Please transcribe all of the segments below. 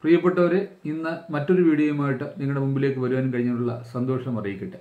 പ്രിയപ്പെട്ടവരെ ഇന്ന് മറ്റൊരു വീഡിയോയുമായിട്ട് നിങ്ങളുടെ മുമ്പിലേക്ക് വരുവാൻ കഴിഞ്ഞുള്ള സന്തോഷം അറിയിക്കട്ടെ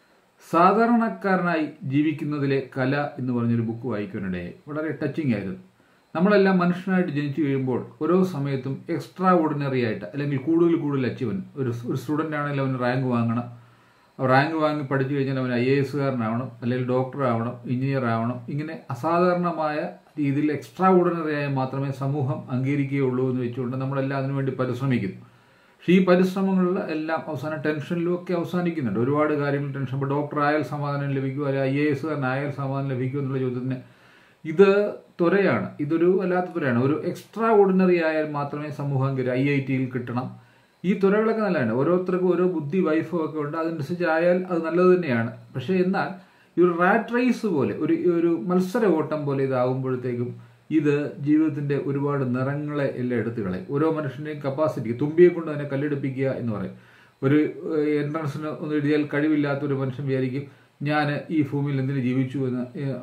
സാധാരണക്കാരനായി ജീവിക്കുന്നതിലെ കല എന്ന് പറഞ്ഞൊരു ബുക്ക് വായിക്കാനിടയായി വളരെ ടച്ചിങ് ആയിരുന്നു നമ്മളെല്ലാം മനുഷ്യനായിട്ട് ജനിച്ചു കഴിയുമ്പോൾ ഓരോ സമയത്തും എക്സ്ട്രാ ഓർഡിനറി ആയിട്ട് അല്ലെങ്കിൽ കൂടുതൽ കൂടുതൽ അച്ചീവൻ ഒരു ഒരു സ്റ്റുഡൻ്റ് ആണെങ്കിൽ അവന് റാങ്ക് വാങ്ങണം റാങ്ക് വാങ്ങി പഠിച്ചു കഴിഞ്ഞാൽ അവൻ ഐ എ എസുകാരനാവണം അല്ലെങ്കിൽ ഡോക്ടർ ആവണം എഞ്ചിനീയർ ആവണം ഇങ്ങനെ അസാധാരണമായ രീതിയിൽ എക്സ്ട്രാ ഓർഡിനറി ആയി മാത്രമേ സമൂഹം അംഗീകരിക്കുകയുള്ളൂ എന്ന് വെച്ചുകൊണ്ട് നമ്മളെല്ലാം അതിനുവേണ്ടി പരിശ്രമിക്കുന്നു പക്ഷേ ഈ പരിശ്രമങ്ങളിൽ എല്ലാം അവസാനം ടെൻഷനിലും ഒക്കെ അവസാനിക്കുന്നുണ്ട് ഒരുപാട് കാര്യങ്ങൾ ടെൻഷൻ ഇപ്പോൾ ഡോക്ടർ ആയാൽ സമാധാനം ലഭിക്കും അല്ലെങ്കിൽ ഐ എ എസുകാരനായാൽ സമാധാനം ലഭിക്കും എന്നുള്ള ചോദ്യത്തിന് ഇത് ത്വരയാണ് ഇതൊരു വല്ലാത്ത ത്വരയാണ് ഒരു എക്സ്ട്രാ ഓർഡിനറി ആയാൽ മാത്രമേ സമൂഹം ഐ ഐ ടിയിൽ കിട്ടണം ഈ തുറകളൊക്കെ നല്ലതാണ് ഓരോരുത്തർക്കും ഓരോ ബുദ്ധി വൈഫും ഒക്കെ ഉണ്ട് അതനുസരിച്ച് ആയാൽ അത് നല്ലത് തന്നെയാണ് പക്ഷേ എന്നാൽ ഈ ഒരു റാറ്റ് റേസ് പോലെ ഒരു ഒരു മത്സര ഓട്ടം പോലെ ഇതാകുമ്പോഴത്തേക്കും ഇത് ജീവിതത്തിന്റെ ഒരുപാട് നിറങ്ങളെ എല്ലാം എടുത്തു കളയും ഓരോ മനുഷ്യന്റെയും കപ്പാസിറ്റി തുമ്പിയെ കൊണ്ട് തന്നെ കല്ലെടുപ്പിക്കുക എന്ന് പറയും ഒരു എൻട്രൻസിന് ഒന്ന് എഴുതിയാൽ കഴിവില്ലാത്ത ഒരു മനുഷ്യൻ വിചാരിക്കും ഞാൻ ഈ ഭൂമിയിൽ എന്തിനു ജീവിച്ചു എന്ന്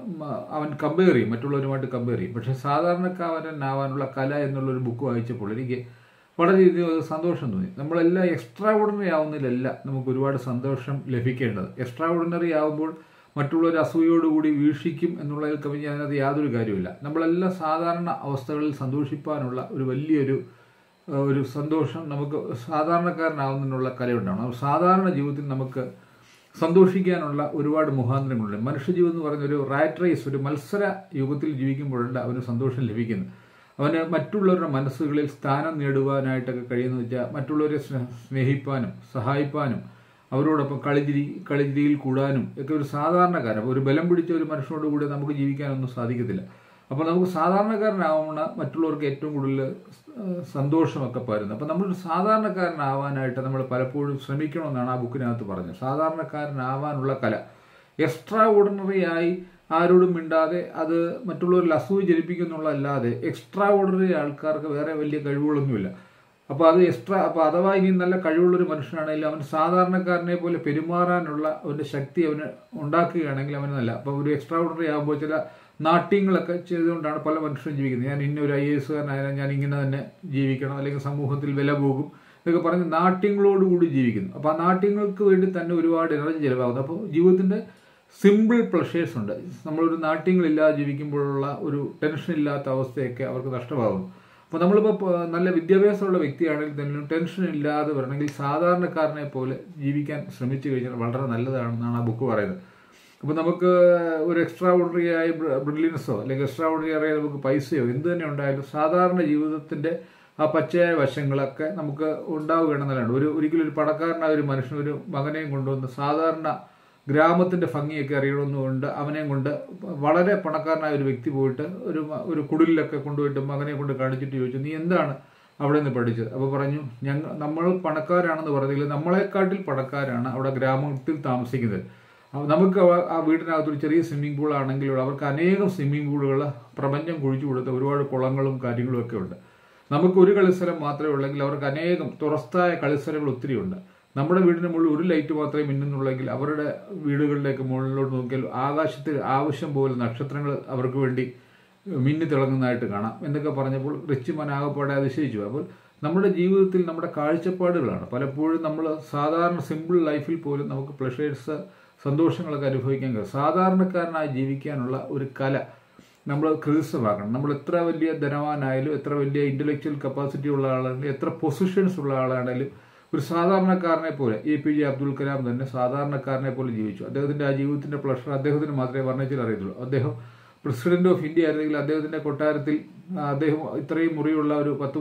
അവൻ കമ്പയർ ചെയ്യും മറ്റുള്ളവരുമായിട്ട് കമ്പയർ ചെയ്യും പക്ഷെ സാധാരണക്കാരനാവാനുള്ള കല എന്നുള്ള ഒരു ബുക്ക് വായിച്ചപ്പോൾ എനിക്ക് വളരെയധികം സന്തോഷം തോന്നി നമ്മളെല്ലാം എക്സ്ട്രാ ഓർഡിനറി ആവുന്നതിലല്ല നമുക്ക് ഒരുപാട് സന്തോഷം ലഭിക്കേണ്ടത് എക്സ്ട്രാ ഓർഡിനറി ആവുമ്പോൾ മറ്റുള്ളവർ അസൂയോടുകൂടി വീക്ഷിക്കും എന്നുള്ളതിൽ കവിഞ്ഞ് അതിനകത്ത് യാതൊരു കാര്യമില്ല നമ്മളെല്ലാം സാധാരണ അവസ്ഥകളിൽ സന്തോഷിപ്പാനുള്ള ഒരു വലിയൊരു ഒരു സന്തോഷം നമുക്ക് സാധാരണക്കാരനാവുന്നതിനുള്ള കലയുണ്ടാവണം സാധാരണ ജീവിതത്തിൽ നമുക്ക് സന്തോഷിക്കാനുള്ള ഒരുപാട് മുഖാന്തരങ്ങളുണ്ട് മനുഷ്യജീവൻ എന്ന് പറയുന്ന ഒരു റാറ്റ് റേസ് ഒരു മത്സര യുഗത്തിൽ ജീവിക്കുമ്പോഴുണ്ട് അവന് സന്തോഷം ലഭിക്കുന്നത് അവന് മറ്റുള്ളവരുടെ മനസ്സുകളിൽ സ്ഥാനം നേടുവാനായിട്ടൊക്കെ കഴിയുന്ന വെച്ചാൽ മറ്റുള്ളവരെ സ്നേഹിപ്പാനും സഹായിപ്പാനും അവരോടൊപ്പം കളിച്ചിരി കളിച്ചിരിയിൽ കൂടാനും ഒക്കെ ഒരു സാധാരണക്കാരൻ ഒരു ബലം പിടിച്ച ഒരു മനുഷ്യനോട് കൂടി നമുക്ക് ജീവിക്കാനൊന്നും സാധിക്കത്തില്ല അപ്പോൾ നമുക്ക് സാധാരണക്കാരനാവുന്ന മറ്റുള്ളവർക്ക് ഏറ്റവും കൂടുതൽ സന്തോഷമൊക്കെ പകരുന്നത് അപ്പോൾ നമ്മളൊരു സാധാരണക്കാരനാവാനായിട്ട് നമ്മൾ പലപ്പോഴും ശ്രമിക്കണമെന്നാണ് ആ ബുക്കിനകത്ത് പറഞ്ഞത് സാധാരണക്കാരനാവാനുള്ള കല എക്സ്ട്രാ ഓർഡിനറി ആയി ആരോടും മിണ്ടാതെ അത് മറ്റുള്ളവരിൽ അസൂയ ജനിപ്പിക്കുന്നുള്ളതല്ലാതെ എക്സ്ട്രാ ഓർഡിനറി ആൾക്കാർക്ക് വേറെ വലിയ കഴിവുകളൊന്നുമില്ല അപ്പോൾ അത് എക്സ്ട്രാ അപ്പോൾ അഥവാ ഇനി നല്ല കഴിവുള്ളൊരു മനുഷ്യനാണെങ്കിലും അവൻ സാധാരണക്കാരനെ പോലെ പെരുമാറാനുള്ള അവൻ്റെ ശക്തി അവന് ഉണ്ടാക്കുകയാണെങ്കിൽ അവന് നല്ല അപ്പോൾ ഒരു എക്സ്ട്രാ ഓർഡിനറി ആകുമ്പോൾ ചില നാട്യങ്ങളൊക്കെ ചെയ്തുകൊണ്ടാണ് പല മനുഷ്യരും ജീവിക്കുന്നത് ഞാൻ ഇന്ന ഒരു ഐ എ എസുകാരനായാലും ഞാൻ ഇങ്ങനെ തന്നെ ജീവിക്കണം അല്ലെങ്കിൽ സമൂഹത്തിൽ വില പോകും ഇതൊക്കെ പറഞ്ഞ് നാട്യങ്ങളോടുകൂടി ജീവിക്കുന്നു അപ്പോൾ ആ നാട്യങ്ങൾക്ക് വേണ്ടി തന്നെ ഒരുപാട് എനർജി ചിലവാകുന്നു അപ്പോൾ ജീവിതത്തിൻ്റെ സിമ്പിൾ പ്ലഷേഴ്സ് ഉണ്ട് നമ്മളൊരു നാട്യങ്ങളില്ലാതെ ജീവിക്കുമ്പോഴുള്ള ഒരു ടെൻഷൻ ഇല്ലാത്ത അവസ്ഥയൊക്കെ അവർക്ക് നഷ്ടമാകുന്നു അപ്പോൾ നമ്മളിപ്പോൾ നല്ല വിദ്യാഭ്യാസമുള്ള വ്യക്തിയാണെങ്കിൽ തന്നെ ടെൻഷൻ ഇല്ലാതെ വരണമെങ്കിൽ സാധാരണക്കാരനെ പോലെ ജീവിക്കാൻ ശ്രമിച്ചു കഴിഞ്ഞാൽ വളരെ നല്ലതാണെന്നാണ് ആ ബുക്ക് പറയുന്നത് അപ്പോൾ നമുക്ക് ഒരു എക്സ്ട്രാ ഓർഡിനറി ആയ ബ്രില്യൻസോ അല്ലെങ്കിൽ എക്സ്ട്രാ ഓർഡിനറി ആയ നമുക്ക് പൈസയോ എന്ത് തന്നെ ഉണ്ടായാലും സാധാരണ ജീവിതത്തിൻ്റെ ആ പച്ചയായ വശങ്ങളൊക്കെ നമുക്ക് ഉണ്ടാവുകയാണെന്നല്ലാണ് ഒരു ഒരിക്കലും ഒരു പണക്കാരനായ ഒരു മനുഷ്യൻ ഒരു മകനെയും കൊണ്ടുവന്ന് സാധാരണ ഗ്രാമത്തിന്റെ ഭംഗിയൊക്കെ അറിയണമെന്നുകൊണ്ട് അവനെയും കൊണ്ട് വളരെ പണക്കാരനായ ഒരു വ്യക്തി പോയിട്ട് ഒരു ഒരു കുടിലൊക്കെ കൊണ്ടുപോയിട്ട് മകനെ കൊണ്ട് കാണിച്ചിട്ട് ചോദിച്ചു നീ എന്താണ് അവിടെ നിന്ന് പഠിച്ചത് അപ്പോൾ പറഞ്ഞു ഞങ്ങൾ നമ്മൾ പണക്കാരാണെന്ന് പറഞ്ഞെങ്കിൽ നമ്മളെക്കാട്ടിൽ പണക്കാരാണ് അവിടെ ഗ്രാമത്തിൽ താമസിക്കുന്നത് നമുക്ക് ആ വീടിനകത്തൊരു ചെറിയ സ്വിമ്മിംഗ് പൂൾ ആണെങ്കിലും അവർക്ക് അനേകം സ്വിമ്മിംഗ് പൂളുകൾ പ്രപഞ്ചം കുഴിച്ചു കൊടുത്ത ഒരുപാട് കുളങ്ങളും കാര്യങ്ങളും ഒക്കെ ഉണ്ട് നമുക്ക് ഒരു കളിസ്ഥലം മാത്രമേ ഉള്ളെങ്കിൽ അവർക്ക് അനേകം തുറസ്തായ കളിസ്ഥലങ്ങൾ ഒത്തിരി ഉണ്ട് നമ്മുടെ വീടിന് മുകളിൽ ഒരു ലൈറ്റ് മാത്രമേ മിന്നുന്നുള്ളെങ്കിൽ അവരുടെ വീടുകളിലേക്ക് മുകളിലോട്ട് നോക്കിയാൽ ആകാശത്തിൽ ആവശ്യം പോലെ നക്ഷത്രങ്ങൾ അവർക്ക് വേണ്ടി മിന്നി തിളങ്ങുന്നതായിട്ട് കാണാം എന്നൊക്കെ പറഞ്ഞപ്പോൾ റിച്ച് മനാകപ്പാടെ അതിശയിച്ചു അപ്പോൾ നമ്മുടെ ജീവിതത്തിൽ നമ്മുടെ കാഴ്ചപ്പാടുകളാണ് പലപ്പോഴും നമ്മൾ സാധാരണ സിമ്പിൾ ലൈഫിൽ പോലും നമുക്ക് പ്ലഷേഴ്സ് സന്തോഷങ്ങളൊക്കെ അനുഭവിക്കാൻ കഴിയും സാധാരണക്കാരനായി ജീവിക്കാനുള്ള ഒരു കല നമ്മൾ കൃതിസ്ഥമാക്കണം നമ്മൾ എത്ര വലിയ ധനവാനായാലും എത്ര വലിയ ഇന്റലക്ച്വൽ കപ്പാസിറ്റി ഉള്ള ആളാണെങ്കിലും എത്ര പൊസിഷൻസ് ഉള്ള ആളാണെങ്കിലും ഒരു സാധാരണക്കാരനെ പോലെ A P J Abdul Kalam തന്നെ സാധാരണക്കാരനെ പോലെ ജീവിച്ചു അദ്ദേഹത്തിന്റെ ആ ജീവിതത്തിന്റെ പ്ലഷർ അദ്ദേഹത്തിന് മാത്രമേ വർണ്ണിച്ചിൽ അറിയത്തുള്ളൂ അദ്ദേഹം പ്രസിഡന്റ് ഓഫ് ഇന്ത്യ ആയിരുന്നെങ്കിൽ അദ്ദേഹത്തിന്റെ കൊട്ടാരത്തിൽ അദ്ദേഹം ഇത്രയും മുറിയുള്ള ഒരു പത്ത്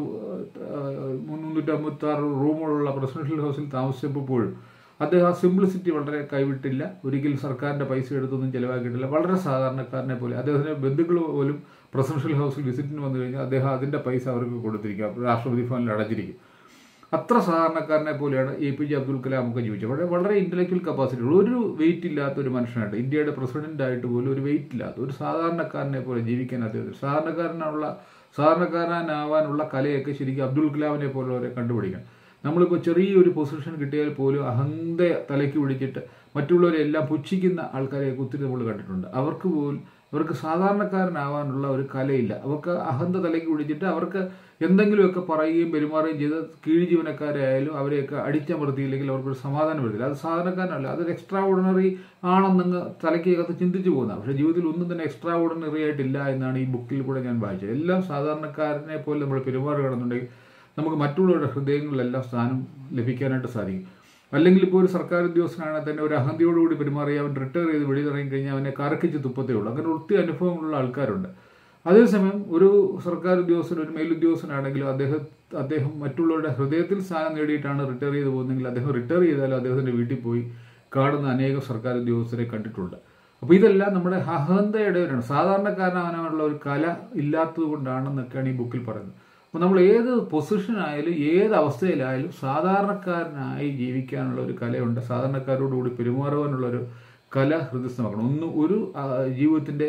മുന്നൂറ്റി അമ്പത്തി ആറ് റൂമുകളുള്ള പ്രസിഡൻഷ്യൽ ഹൗസിൽ താമസിച്ചപ്പോഴും അദ്ദേഹം ആ സിംപ്ലിസിറ്റി വളരെ കൈവിട്ടില്ല ഒരിക്കലും സർക്കാരിന്റെ പൈസ എടുത്തൊന്നും ചിലവാക്കിയിട്ടില്ല വളരെ സാധാരണക്കാരനെ പോലെ അദ്ദേഹത്തിന്റെ ബന്ധുക്കൾ പോലും പ്രസിഡൻഷ്യൽ ഹൗസിൽ വിസിറ്റിന് വന്നു കഴിഞ്ഞാൽ അദ്ദേഹം അതിന്റെ പൈസ അവർക്ക് കൊടുത്തിരിക്കുക രാഷ്ട്രപതി ഭവനിൽ അടച്ചിരിക്കും അത്ര സാധാരണക്കാരനെ പോലെയാണ് A P J Abdul Kalam ഒക്കെ ജീവിച്ചത് വളരെ വളരെ ഇന്റലക്ച്വൽ കപ്പാസിറ്റി ഒരു വെയിറ്റ് ഇല്ലാത്ത ഒരു മനുഷ്യനായിട്ട് ഇന്ത്യയുടെ പ്രസിഡന്റ് ആയിട്ട് പോലും ഒരു വെയിറ്റ് ഇല്ലാത്ത ഒരു സാധാരണക്കാരനെ പോലെ ജീവിക്കാൻ അദ്ദേഹത്തിന് സാധാരണക്കാരനുള്ള സാധാരണക്കാരനാവാനുള്ള കലയൊക്കെ ശരിക്കും അബ്ദുൽ കലാമിനെ പോലുള്ളവരെ കണ്ടുപിടിക്കണം നമ്മളിപ്പോൾ ചെറിയൊരു പൊസിഷൻ കിട്ടിയാൽ പോലും അഹന്ത തലയ്ക്ക് പിടിച്ചിട്ട് മറ്റുള്ളവരെ എല്ലാം പുച്ഛിക്കുന്ന ആൾക്കാരെയൊക്കെ ഒത്തിരി നമ്മൾ കണ്ടിട്ടുണ്ട് അവർക്ക് പോലും അവർക്ക് സാധാരണക്കാരനാവാനുള്ള ഒരു കലയില്ല അവർക്ക് അഹന്ത തലയ്ക്ക് പിടിച്ചിട്ട് അവർക്ക് എന്തെങ്കിലുമൊക്കെ പറയുകയും പെരുമാറുകയും ചെയ്ത് കീഴ് ജീവനക്കാരെ ആയാലും അവരെയൊക്കെ അടിച്ചമർത്തിയില്ലെങ്കിൽ അവർക്കൊരു സമാധാനം വരില്ല അത് സാധാരണക്കാരനല്ല അതൊരു എക്സ്ട്രാ ഓർഡിനറി ആണെന്നങ്ങ് തലയ്ക്കകത്ത് ചിന്തിച്ചു പോകുന്ന പക്ഷേ ജീവിതത്തിൽ ഒന്നും തന്നെ എക്സ്ട്രാ ഓർഡിനറി ആയിട്ടില്ല എന്നാണ് ഈ ബുക്കിൽ കൂടെ ഞാൻ വായിച്ചത് എല്ലാം സാധാരണക്കാരനെ പോലെ നമ്മൾ പെരുമാറുകയാണെന്നുണ്ടെങ്കിൽ നമുക്ക് മറ്റുള്ളവരുടെ ഹൃദയങ്ങളിലെല്ലാം സ്ഥാനം ലഭിക്കാനായിട്ട് സാധിക്കും അല്ലെങ്കിൽ ഇപ്പോൾ ഒരു സർക്കാർ ഉദ്യോഗസ്ഥനാണെങ്കിൽ തന്നെ ഒരു അഹന്തിയോടുകൂടി പെരുമാറി അവൻ റിട്ടയർ ചെയ്ത് വെളിയിറങ്ങി കഴിഞ്ഞാൽ അവനെ കറക്കിച്ച് തുപ്പത്തേ ഉള്ളൂ അങ്ങനെ ഒത്തിരി അനുഭവങ്ങളുള്ള ആൾക്കാരുണ്ട് അതേസമയം ഒരു സർക്കാർ ഉദ്യോഗസ്ഥൻ ഒരു മേലുദ്യോഗസ്ഥനാണെങ്കിലും അദ്ദേഹം അദ്ദേഹം മറ്റുള്ളവരുടെ ഹൃദയത്തിൽ സ്ഥാനം നേടിയിട്ടാണ് റിട്ടയർ ചെയ്ത് പോകുന്നതെങ്കിൽ അദ്ദേഹം റിട്ടയർ ചെയ്താലും അദ്ദേഹത്തിൻ്റെ വീട്ടിൽ പോയി കാണുന്ന അനേകം സർക്കാർ ഉദ്യോഗസ്ഥരെ കണ്ടിട്ടുണ്ട് അപ്പോൾ ഇതെല്ലാം നമ്മുടെ അഹന്തയുടെ ഒരു സാധാരണക്കാരനാവാനുള്ള ഒരു കല ഇല്ലാത്തത് കൊണ്ടാണെന്നൊക്കെയാണ് ഈ ബുക്കിൽ പറയുന്നത് അപ്പോൾ നമ്മൾ ഏത് പൊസിഷനായാലും ഏത് അവസ്ഥയിലായാലും സാധാരണക്കാരനായി ജീവിക്കാനുള്ള ഒരു കലയുണ്ട് സാധാരണക്കാരോടുകൂടി പെരുമാറുവാനുള്ള ഒരു കല ഹൃദയസ്ഥമാക്കണം ഒന്ന് ഒരു ആ, ജീവിതത്തിൻ്റെ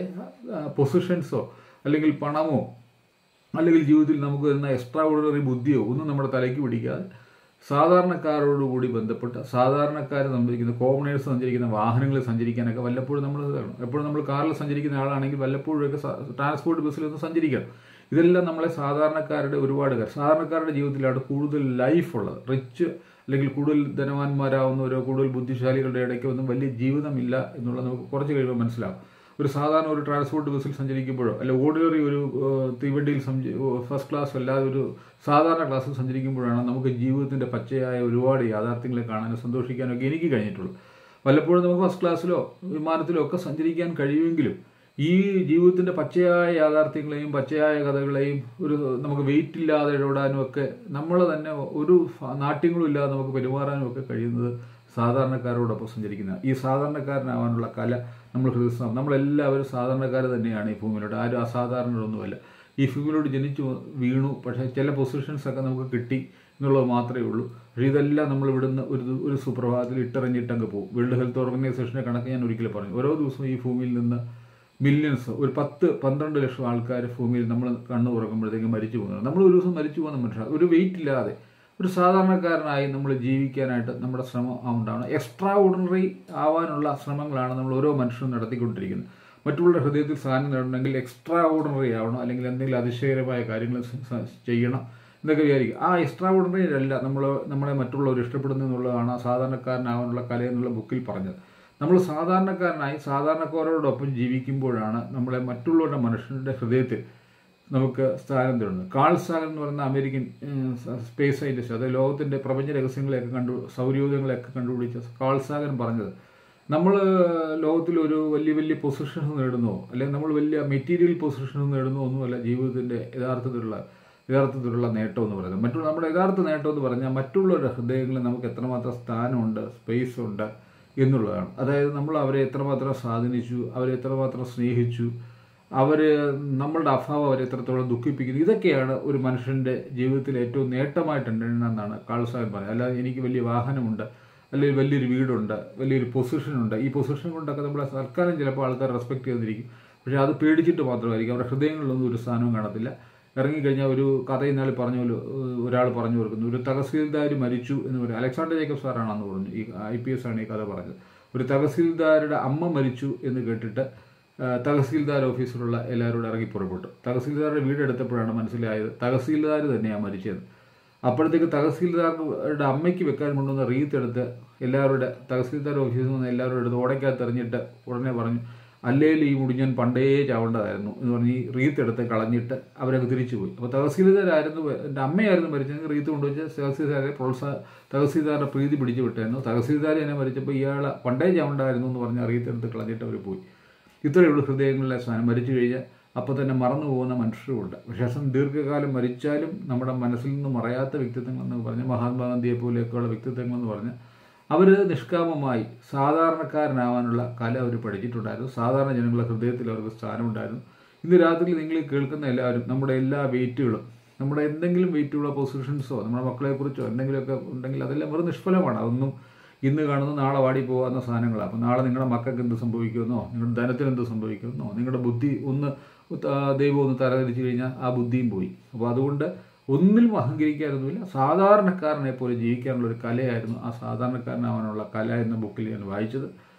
പൊസിഷൻസോ അല്ലെങ്കിൽ പണമോ അല്ലെങ്കിൽ ജീവിതത്തിൽ നമുക്ക് വരുന്ന എക്സ്ട്രാ ഓർഡിനറി ബുദ്ധിയോ ഒന്നും നമ്മുടെ തലയ്ക്ക് പിടിക്കാതെ സാധാരണക്കാരോടുകൂടി ബന്ധപ്പെട്ട് സാധാരണക്കാർ സഞ്ചരിക്കുന്ന കോമണേഴ്സ് സഞ്ചരിക്കുന്ന വാഹനങ്ങളിൽ സഞ്ചരിക്കാനൊക്കെ വല്ലപ്പോഴും നമ്മൾ ഇതാണ് എപ്പോഴും നമ്മൾ കാറിൽ സഞ്ചരിക്കുന്ന ആളാണെങ്കിൽ വല്ലപ്പോഴൊക്കെ ട്രാൻസ്പോർട്ട് ബസ്സിലൊന്ന് സഞ്ചരിക്കണം ഇതെല്ലാം നമ്മളെ സാധാരണക്കാരുടെ ഒരുപാട് കാര്യം സാധാരണക്കാരുടെ ജീവിതത്തിലാണ് കൂടുതൽ ലൈഫ് ഉള്ളത് റിച്ച് അല്ലെങ്കിൽ കൂടുതൽ ധനവാന്മാരാവുന്നവരോ കൂടുതൽ ബുദ്ധിശാലികളുടെ ഇടയ്ക്ക് ഒന്നും വലിയ ജീവിതമില്ല എന്നുള്ളത് നമുക്ക് കുറച്ച് കഴിയുമ്പോൾ മനസ്സിലാവും ഒരു സാധാരണ ഒരു ട്രാൻസ്പോർട്ട് ബസ്സിൽ സഞ്ചരിക്കുമ്പോഴോ അല്ല ഓർഡിനറി ഒരു ഏഹ്, തീവണ്ടിയിൽ സഞ്ച- ഫസ്റ്റ് ക്ലാസ് അല്ലാതെ ഒരു സാധാരണ ക്ലാസ്സിൽ സഞ്ചരിക്കുമ്പോഴാണ് നമുക്ക് ജീവിതത്തിന്റെ പച്ചയായ ഒരുപാട് യാഥാർത്ഥ്യങ്ങളെ കാണാനും സന്തോഷിക്കാനും ഒക്കെ എനിക്ക് കഴിഞ്ഞിട്ടുള്ളൂ വല്ലപ്പോഴും നമുക്ക് ഫസ്റ്റ് ക്ലാസ്സിലോ വിമാനത്തിലോ ഒക്കെ സഞ്ചരിക്കാൻ കഴിയുമെങ്കിലും ഈ ജീവിതത്തിന്റെ പച്ചയായ യാഥാർത്ഥ്യങ്ങളെയും പച്ചയായ കഥകളെയും ഒരു നമുക്ക് വെയിറ്റ് ഇല്ലാതെ ഇടപെടാനും ഒക്കെ നമ്മൾ തന്നെ ഒരു ഫ- നാട്യങ്ങളും ഇല്ലാതെ നമുക്ക് പെരുമാറാനും ഒക്കെ കഴിയുന്നത് സാധാരണക്കാരോടൊപ്പം സഞ്ചരിക്കുന്ന ഈ സാധാരണക്കാരനാവാനുള്ള കല നമ്മൾ ഹൃദയം നമ്മളെല്ലാവരും സാധാരണക്കാർ തന്നെയാണ് ഈ ഭൂമിയിലോട്ട് ആരും അസാധാരണരൊന്നുമല്ല ഈ ഭൂമിയിലോട്ട് ജനിച്ചു വീണു പക്ഷേ ചില പൊസിഷൻസ് ഒക്കെ നമുക്ക് കിട്ടി എന്നുള്ളത് മാത്രമേ ഉള്ളൂ പക്ഷേ ഇതെല്ലാം നമ്മൾ ഇവിടുന്ന് ഒരു ദി- ഒരു സുപ്രഭാതത്തിൽ ഇട്ടെറിഞ്ഞിട്ടങ്ങ് പോകും വേൾഡ് ഹെൽത്ത് ഓർഗനൈസേഷൻ്റെ കണക്ക് ഞാൻ ഒരിക്കലും പറഞ്ഞു ഓരോ ദിവസവും ഈ ഭൂമിയിൽ നിന്ന് മില്യൺസ് ഒരു പത്ത് പന്ത്രണ്ട് ലക്ഷം ആൾക്കാർ ഭൂമിയിൽ നമ്മൾ കണ്ണു തുറക്കുമ്പോഴത്തേക്കും മരിച്ചു പോകുന്നുണ്ട് നമ്മൾ ഒരു ദിവസം മരിച്ചു പോകുന്ന മനുഷ്യർ ഒരു വെയിറ്റ് ഇല്ലാതെ ഒരു സാധാരണക്കാരനായി നമ്മൾ ജീവിക്കാനായിട്ട് നമ്മുടെ ശ്രമം ഉണ്ടാവണം എക്സ്ട്രാ ഓർഡിനറി ആവാനുള്ള ശ്രമങ്ങളാണ് നമ്മൾ ഓരോ മനുഷ്യരും നടത്തിക്കൊണ്ടിരിക്കുന്നത് മറ്റുള്ള ഹൃദയത്തിൽ സ്ഥാനം നേടണമെങ്കിൽ എക്സ്ട്രാ ഓർഡിനറി ആവണം അല്ലെങ്കിൽ എന്തെങ്കിലും അതിശയകരമായ കാര്യങ്ങൾ സ- സ- ചെയ്യണം എന്നൊക്കെ വിചാരിക്കും ആ എക്സ്ട്രാ ഓർഡിനറി അല്ല നമ്മൾ നമ്മളെ മറ്റുള്ളവർ ഇഷ്ടപ്പെടുന്നു എന്നുള്ളതാണ് സാധാരണക്കാരനാവാനുള്ള കല എന്നുള്ള ബുക്കിൽ പറഞ്ഞത് നമ്മൾ സാധാരണക്കാരനായി സാധാരണക്കാരോടൊപ്പം ജീവിക്കുമ്പോഴാണ് നമ്മളെ മറ്റുള്ളവരുടെ മനുഷ്യരുടെ ഹൃദയത്തിൽ നമുക്ക് സ്ഥാനം തരുന്നത് കാൾ സാഗൻ എന്ന് പറയുന്ന അമേരിക്കൻ ഉം, സ- സ്പേസ് സയന്റിസ്റ്റ് അതായത് ലോകത്തിന്റെ പ്രപഞ്ച രഹസ്യങ്ങളെയൊക്കെ കണ്ടു സൗരയൂഥങ്ങളെയൊക്കെ കണ്ടുപിടിച്ച കാൾ സാഗൻ പറഞ്ഞത് നമ്മൾ ലോകത്തിൽ ഒരു വലിയ വലിയ പൊസിഷൻസ് നേടുന്നോ അല്ലെങ്കിൽ നമ്മൾ വലിയ മെറ്റീരിയൽ പൊസിഷൻസ് നേടുന്നോ ഒന്നുമല്ല ജീവിതത്തിന്റെ യഥാർത്ഥത്തിലുള്ള യഥാർത്ഥത്തിലുള്ള നേട്ടം എന്ന് പറയുന്നത് മറ്റുള്ള നമ്മുടെ യഥാർത്ഥ നേട്ടം എന്ന് പറഞ്ഞാൽ മറ്റുള്ളവരുടെ ഹൃദയങ്ങളിൽ നമുക്ക് എത്രമാത്രം സ്ഥാനമുണ്ട് സ്പേസ് ഉണ്ട് എന്നുള്ളതാണ് അതായത് നമ്മൾ അവരെ എത്രമാത്രം സ്വാധീനിച്ചു അവരെ എത്രമാത്രം സ്നേഹിച്ചു അവർ നമ്മളുടെ അഭാവം അവരെ എത്രത്തോളം ദുഃഖിപ്പിക്കുന്നു ഇതൊക്കെയാണ് ഒരു മനുഷ്യന്റെ ജീവിതത്തിൽ ഏറ്റവും നേട്ടമായിട്ട് എണ്ണണമെന്നാണ് കാൾസാഗൻ പറയുന്നത് അല്ലാതെ എനിക്ക് വലിയ വാഹനമുണ്ട് അല്ലെങ്കിൽ വലിയൊരു വീടുണ്ട് വലിയൊരു പൊസിഷനുണ്ട് ഈ പൊസിഷൻ കൊണ്ടൊക്കെ നമ്മളെ സർക്കാരും ചിലപ്പോൾ ആൾക്കാർ റെസ്പെക്ട് ചെയ്തിരിക്കും പക്ഷെ അത് പേടിച്ചിട്ട് മാത്രമായിരിക്കും അവരുടെ ഹൃദയങ്ങളിലൊന്നും ഒരു സ്ഥാനവും കാണത്തില്ല ഇറങ്ങിക്കഴിഞ്ഞാൽ ഒരു കഥ ഇന്നാൾ പറഞ്ഞു ഒരാൾ പറഞ്ഞു കൊടുക്കുന്നു ഒരു തഹസീൽദാർ മരിച്ചു എന്ന് പറയും അലക്സാണ്ടർ ജേക്കബ് സാറാണെന്ന് പറഞ്ഞു ഈ ഐ പി എസ് ആണ് ഈ കഥ പറഞ്ഞത് ഒരു തഹസീൽദാരുടെ അമ്മ മരിച്ചു എന്ന് കേട്ടിട്ട് ആ, തഹസീൽദാർ ഓഫീസിലുള്ള എല്ലാവരോടും ഇറങ്ങി പുറപ്പെട്ടു തഹസീൽദാരുടെ വീടെടുത്തപ്പോഴാണ് മനസ്സിലായത് തഹസീൽദാർ തന്നെയാണ് മരിച്ചത് അപ്പോഴത്തേക്ക് തഹസീൽദാരുടെ അമ്മയ്ക്ക് വെക്കാൻ കൊണ്ടുവന്ന റീത്ത് എടുത്ത് എല്ലാവരുടെ തഹസീൽദാർ ഓഫീസിൽ നിന്ന് എല്ലാവരും എടുത്ത് ഓടയ്ക്കകത്ത് എറിഞ്ഞിട്ട് ഉടനെ പറഞ്ഞു അല്ലേൽ ഈ മുടിഞ്ഞൻ പണ്ടേ ചാവേണ്ടതായിരുന്നു എന്ന് പറഞ്ഞ് ഈ റീത്ത് എടുത്ത് കളഞ്ഞിട്ട് അവരങ്ങ് തിരിച്ചു പോയി അപ്പോൾ തഹസീൽദാരായിരുന്നു എൻ്റെ അമ്മയായിരുന്നു മരിച്ചെങ്കിൽ റീത്ത് കൊണ്ടുവച്ച് തഹസീൽദാരെ പ്രോത്സാഹ തഹസീൽദാരുടെ പ്രീതി പിടിച്ചു വിട്ടായിരുന്നു തഹസീൽദാർ എന്നെ മരിച്ചപ്പോൾ ഇയാൾ പണ്ടേ ചാവേണ്ടായിരുന്നു എന്ന് പറഞ്ഞ് റീത്ത് എടുത്ത് കളഞ്ഞിട്ട് അവർ പോയി ഇത്രയേ ഉള്ളൂ ഹൃദയങ്ങളിലെ സ്ഥാനം മരിച്ചു കഴിഞ്ഞാൽ അപ്പോൾ തന്നെ മറന്നു പോകുന്ന മനുഷ്യരുമുണ്ട് പക്ഷേ അസം ദീർഘകാലം മരിച്ചാലും നമ്മുടെ മനസ്സിൽ നിന്ന് മറയാത്ത വ്യക്തിത്വങ്ങൾ എന്ന് പറഞ്ഞ് മഹാത്മാഗാന്ധിയെ പോലെയൊക്കെയുള്ള വ്യക്തിത്വങ്ങൾ എന്ന് പറഞ്ഞ് അവർ നിഷ്കാമമായി സാധാരണക്കാരനാവാനുള്ള കല അവർ പഠിച്ചിട്ടുണ്ടായിരുന്നു സാധാരണ ജനങ്ങളുടെ ഹൃദയത്തിൽ അവർക്ക് സ്ഥാനമുണ്ടായിരുന്നു ഇന്ന് രാത്രി നിങ്ങൾ ഈ കേൾക്കുന്ന എല്ലാവരും നമ്മുടെ എല്ലാ വെയിറ്റുകളും നമ്മുടെ എന്തെങ്കിലും വെയിറ്റുള്ള പൊസിഷൻസോ നമ്മുടെ മക്കളെക്കുറിച്ചോ എന്തെങ്കിലുമൊക്കെ ഉണ്ടെങ്കിൽ അതെല്ലാം വെറും നിഷ്ഫലമാണ് അതൊന്നും ഇന്ന് കാണുന്ന നാളെ വാടി പോകുന്ന സാധനങ്ങളാണ് അപ്പോൾ നാളെ നിങ്ങളുടെ മക്കൾക്ക് എന്ത് സംഭവിക്കുമെന്നോ നിങ്ങളുടെ ധനത്തിന് എന്ത് സംഭവിക്കുമെന്നോ നിങ്ങളുടെ ബുദ്ധി ഒന്ന് ആ, ദൈവം ഒന്ന് തലതിരിച്ചു കഴിഞ്ഞാൽ ആ ബുദ്ധിയും പോയി അപ്പോൾ അതുകൊണ്ട് ഒന്നിലും അഹങ്കരിക്കാനൊന്നുമില്ല സാധാരണക്കാരനെ പോലെ ജീവിക്കാനുള്ള ഒരു കലയായിരുന്നു ആ സാധാരണക്കാരനാവാനുള്ള കല എന്ന ബുക്കിൽ ഞാൻ വായിച്ചത്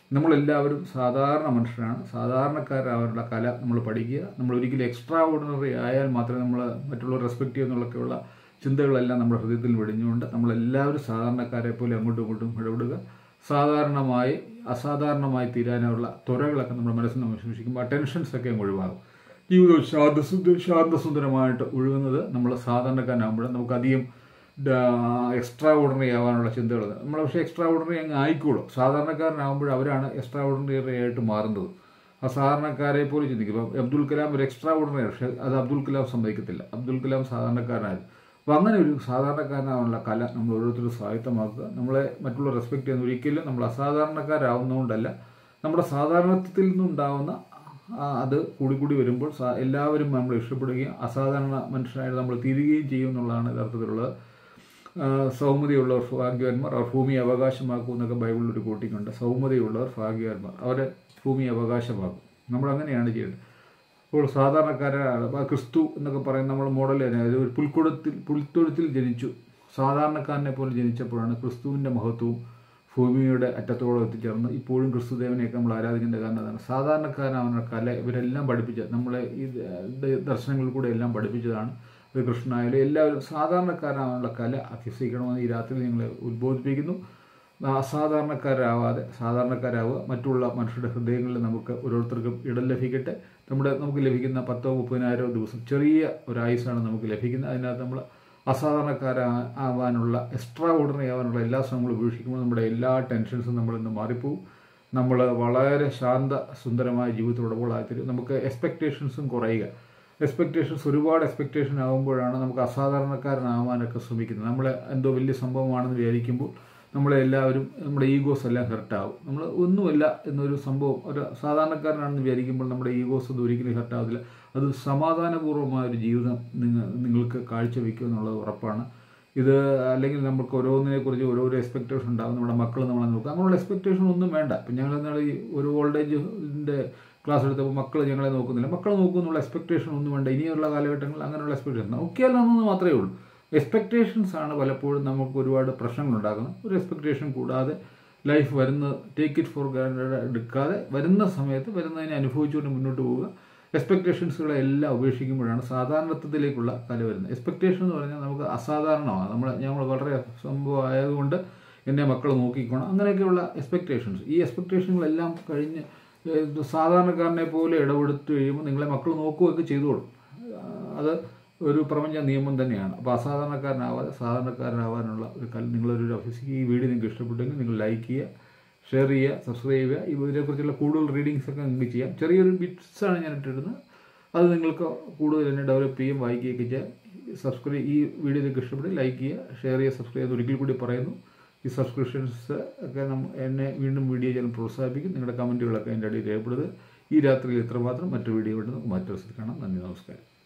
നമ്മളെല്ലാവരും സാധാരണ മനുഷ്യരാണ് സാധാരണക്കാരാവാനുള്ള കല നമ്മൾ പഠിക്കുക നമ്മൾ ഒരിക്കലും എക്സ്ട്രാ ഓർഡിനറി ആയാൽ മാത്രമേ നമ്മൾ മറ്റുള്ളവർ റെസ്പെക്ട് ചെയ്യുന്നുള്ളൊക്കെയുള്ള ചിന്തകളെല്ലാം നമ്മുടെ ഹൃദയത്തിൽ വെടിഞ്ഞുകൊണ്ട് നമ്മളെല്ലാവരും സാധാരണക്കാരെ പോലെ അങ്ങോട്ടും ഇങ്ങോട്ടും ഇടപെടുക സാധാരണമായി അസാധാരണമായി തീരാനുള്ള ത്വരകളൊക്കെ നമ്മുടെ മനസ്സിൽ നമ്മൾ സൂക്ഷിക്കുമ്പോൾ ആ ടെൻഷൻസ് ഒക്കെ അങ്ങ് ഒഴിവാകും ജീവിതം ശാന്തസുന്ദര ശാന്തസുന്ദരമായിട്ട് ഒഴുകുന്നത് നമ്മൾ സാധാരണക്കാരനാകുമ്പോൾ നമുക്കധികം എക്സ്ട്രാ ഓർഡിനറി ആവാനുള്ള ചിന്തകൾ നമ്മൾ പക്ഷേ എക്സ്ട്രാ ഓർഡിനറി അങ്ങ് ആയിക്കോളും സാധാരണക്കാരനാകുമ്പോൾ അവരാണ് എക്സ്ട്രാ ഓർഡിനറി ആയിട്ട് മാറുന്നത് ആ സാധാരണക്കാരെ പോലെ ചിന്തിക്കും ഇപ്പം അബ്ദുൽ കലാം ഒരു എക്സ്ട്രാ ഓർഡിനറി പക്ഷേ അത് അബ്ദുൽ കലാം സമ്മതിക്കത്തില്ല അബ്ദുൽ കലാം സാധാരണക്കാരനായിരുന്നു അപ്പോൾ അങ്ങനെ ഒരു സാധാരണക്കാരനാവാനുള്ള കല നമ്മൾ ഓരോരുത്തരും സ്വായത്തമാക്കുക നമ്മളെ മറ്റുള്ള റെസ്പെക്ട് ചെയ്യുന്ന ഒരിക്കലും നമ്മൾ അസാധാരണക്കാരാവുന്നതുകൊണ്ടല്ല നമ്മുടെ സാധാരണത്വത്തിൽ നിന്നുണ്ടാവുന്ന ആ, അത് കൂടിക്കൂടി വരുമ്പോൾ സാ- എല്ലാവരും നമ്മൾ ഇഷ്ടപ്പെടുകയും അസാധാരണ മനുഷ്യരായിട്ട് നമ്മൾ തീരുകയും ചെയ്യും എന്നുള്ളതാണ് യഥാർത്ഥത്തിലുള്ളത് ആ, സൗമ്യതയുള്ളവർ ഭാഗ്യവാന്മാർ അവർ ഭൂമി അവകാശമാക്കും എന്നൊക്കെ ബൈബിളിൽ ഒരു കോട്ടിങ്ങുണ്ട് സൗമ്യതയുള്ളവർ ഭാഗ്യവാന്മാർ അവരെ ഭൂമി അവകാശമാക്കും നമ്മൾ അങ്ങനെയാണ് ചെയ്യേണ്ടത് അപ്പോൾ സാധാരണക്കാരാണ് അപ്പോൾ ക്രിസ്തു എന്നൊക്കെ പറയുന്ന നമ്മൾ മോഡൽ തന്നെ അതായത് ഒരു പുൽക്കുടത്തിൽ പുൽത്തൊഴുത്തിൽ ജനിച്ചു സാധാരണക്കാരനെ പോലെ ജനിച്ചപ്പോഴാണ് ക്രിസ്തുവിൻ്റെ മഹത്വവും ഭൂമിയുടെ അറ്റത്തോളം എത്തിച്ചേർന്ന് ഇപ്പോഴും ക്രിസ്തുദേവനെയൊക്കെ നമ്മൾ ആരാധിക്കേണ്ട കാരണം അതാണ് സാധാരണക്കാരനാവുന്ന കല ഇവരെല്ലാം പഠിപ്പിച്ച നമ്മളെ ഈ ദ- ദർശനങ്ങളിൽ കൂടെ എല്ലാം പഠിപ്പിച്ചതാണ് ഒരു കൃഷ്ണനായാലും എല്ലാവരും സാധാരണക്കാരാവാനുള്ള കല അഭ്യസിക്കണമെന്ന് ഈ രാത്രി നിങ്ങളെ ഉദ്ബോധിപ്പിക്കുന്നു അസാധാരണക്കാരാവാതെ സാധാരണക്കാരാവുക മറ്റുള്ള മനുഷ്യരുടെ ഹൃദയങ്ങളിൽ നമുക്ക് ഓരോരുത്തർക്കും ഇടം ലഭിക്കട്ടെ നമ്മുടെ നമുക്ക് ലഭിക്കുന്ന പത്തോ മുപ്പതിനായിരോ ദിവസം ചെറിയ ഒരു ആയുസാണ് നമുക്ക് ലഭിക്കുന്നത് അതിനകത്ത് നമ്മൾ അസാധാരണക്കാരാ ആവാനുള്ള എക്സ്ട്രാ ഓർഡിനറി ആവാനുള്ള എല്ലാ ശ്രമങ്ങളും ഉപേക്ഷിക്കുമ്പോൾ നമ്മുടെ എല്ലാ ടെൻഷൻസും നമ്മളിൽ നിന്ന് മാറിപ്പോവും നമ്മൾ വളരെ ശാന്ത സുന്ദരമായ ജീവിതത്തോടൊപ്പമായിത്തീരും നമുക്ക് എക്സ്പെക്റ്റേഷൻസും കുറയുക എക്സ്പെക്റ്റേഷൻസ് ഒരുപാട് എക്സ്പെക്റ്റേഷൻ ആകുമ്പോഴാണ് നമുക്ക് അസാധാരണക്കാരനാവാനൊക്കെ ശ്രമിക്കുന്നത് നമ്മൾ എന്തോ വലിയ സംഭവമാണെന്ന് വിചാരിക്കുമ്പോൾ നമ്മളെ എല്ലാവരും നമ്മുടെ ഈഗോസ് എല്ലാം ഹെർട്ടാവും നമ്മൾ ഒന്നുമല്ല എന്നൊരു സംഭവം ഒരു സാധാരണക്കാരനാണെന്ന് വിചാരിക്കുമ്പോൾ നമ്മുടെ ഈഗോസ് ഒന്നും ഒരിക്കലും ഹെർട്ടാവത്തില്ല അത് സമാധാനപൂർവ്വമായ ഒരു ജീവിതം നിങ്ങൾ നിങ്ങൾക്ക് കാഴ്ചവെക്കും എന്നുള്ളത് ഉറപ്പാണ് ഇത് അല്ലെങ്കിൽ നമുക്ക് ഓരോന്നിനെക്കുറിച്ച് ഓരോരോ എക്സ്പെക്റ്റേഷൻ ഉണ്ടാകും നമ്മുടെ മക്കൾ നമ്മളെ നോക്കുക അങ്ങനെയുള്ള എക്സ്പെക്റ്റേഷൻ ഒന്നും വേണ്ട ഇപ്പം ഞങ്ങൾ ഇന്നാള് ഈ ഒരു ഓൾഡ് ഏജിൻ്റെ ക്ലാസ് എടുത്തപ്പോൾ മക്കൾ ഞങ്ങളെ നോക്കുന്നില്ല മക്കളെ നോക്കുന്നുള്ള എക്സ്പെക്റ്റേഷൻ ഒന്നും വേണ്ട ഇനിയുള്ള കാലഘട്ടങ്ങളിൽ അങ്ങനെയുള്ള എക്സ്പെക്റ്റേഷൻ നോക്കിയാലെന്ന് മാത്രമേ ഉള്ളൂ എക്സ്പെക്റ്റേഷൻസ് ആണ് പലപ്പോഴും നമുക്ക് ഒരുപാട് പ്രശ്നങ്ങൾ ഉണ്ടാക്കുന്നത് ഒരു എക്സ്പെക്റ്റേഷൻ കൂടാതെ ലൈഫ് വരുന്ന ടേക്ക് ഇറ്റ് ഫോർ ഗ്രാൻഡഡ് എടുക്കാതെ വരുന്ന സമയത്ത് വരുന്നതിനെ അനുഭവിച്ചുകൊണ്ട് മുന്നോട്ട് പോവുക എക്സ്പെക്റ്റേഷൻസുകളെ എല്ലാം ഉപേക്ഷിക്കുമ്പോഴാണ് സാധാരണത്വത്തിലേക്കുള്ള കല വരുന്നത് എക്സ്പെക്റ്റേഷൻ എന്ന് പറഞ്ഞാൽ നമുക്ക് അസാധാരണമാണ് നമ്മൾ ഞങ്ങൾ വളരെ സംഭവം ആയതുകൊണ്ട് എന്നെ മക്കൾ നോക്കിക്കോണം അങ്ങനെയൊക്കെയുള്ള എക്സ്പെക്റ്റേഷൻസ് ഈ എക്സ്പെക്റ്റേഷനുകളെല്ലാം കഴിഞ്ഞ് ഏഹ്, സാധാരണക്കാരനെ പോലെ ഇടപെടുത്തു കഴിയുമ്പോൾ നിങ്ങളെ മക്കൾ നോക്കുകയൊക്കെ ചെയ്തോളും ആ, അത് ഒരു പ്രപഞ്ച നിയമം തന്നെയാണ് അപ്പോൾ അസാധാരണക്കാരനാവാതെ സാധാരണക്കാരനാവാനുള്ള ഒരു കൽ നിങ്ങളൊരു അഭ്യസിക്കുക ഈ വീഡിയോ നിങ്ങൾക്ക് ഇഷ്ടപ്പെട്ടെങ്കിൽ നിങ്ങൾ ലൈക്ക് ചെയ്യുക ഷെയർ ചെയ്യുക സബ്സ്ക്രൈബ് ചെയ്യുക ഇതിനെക്കുറിച്ചുള്ള കൂടുതൽ റീഡിങ്സ് ഒക്കെ നിങ്ങൾക്ക് ചെയ്യാം ചെറിയൊരു ബിറ്റ്സാണ് ഞാൻ ഇട്ടിരുന്നത് അത് നിങ്ങൾക്ക് കൂടുതൽ എന്നെ ഡെവലപ്പ് ചെയ്യും വായിക്കുകയൊക്കെ ചെയ്യാം സബ്സ്ക്രൈബ് ഈ വീഡിയോ നിങ്ങൾക്ക് ഇഷ്ടപ്പെട്ട് ലൈക്ക് ചെയ്യുക ഷെയർ ചെയ്യുക സബ്സ്ക്രൈബ് ചെയ്യുക ഒരിക്കൽ കൂടി പറയുന്നു ഈ സബ്സ്ക്രിപ്ഷൻസ് ഒക്കെ നമ്മ എന്നെ വീണ്ടും വീഡിയോ ചെയ്യാൻ പ്രോത്സാഹിപ്പിക്കും നിങ്ങളുടെ കമൻറ്റുകളൊക്കെ എൻ്റെ അടിയിൽ രേഖപ്പെടുത്തുക ഈ രാത്രിയിൽ ഇത്രമാത്രം മറ്റു വീഡിയോ കൊണ്ട് നമുക്ക് മറ്റൊരു സ്ഥലത്ത് കാണാം നന്ദി നമസ്കാരം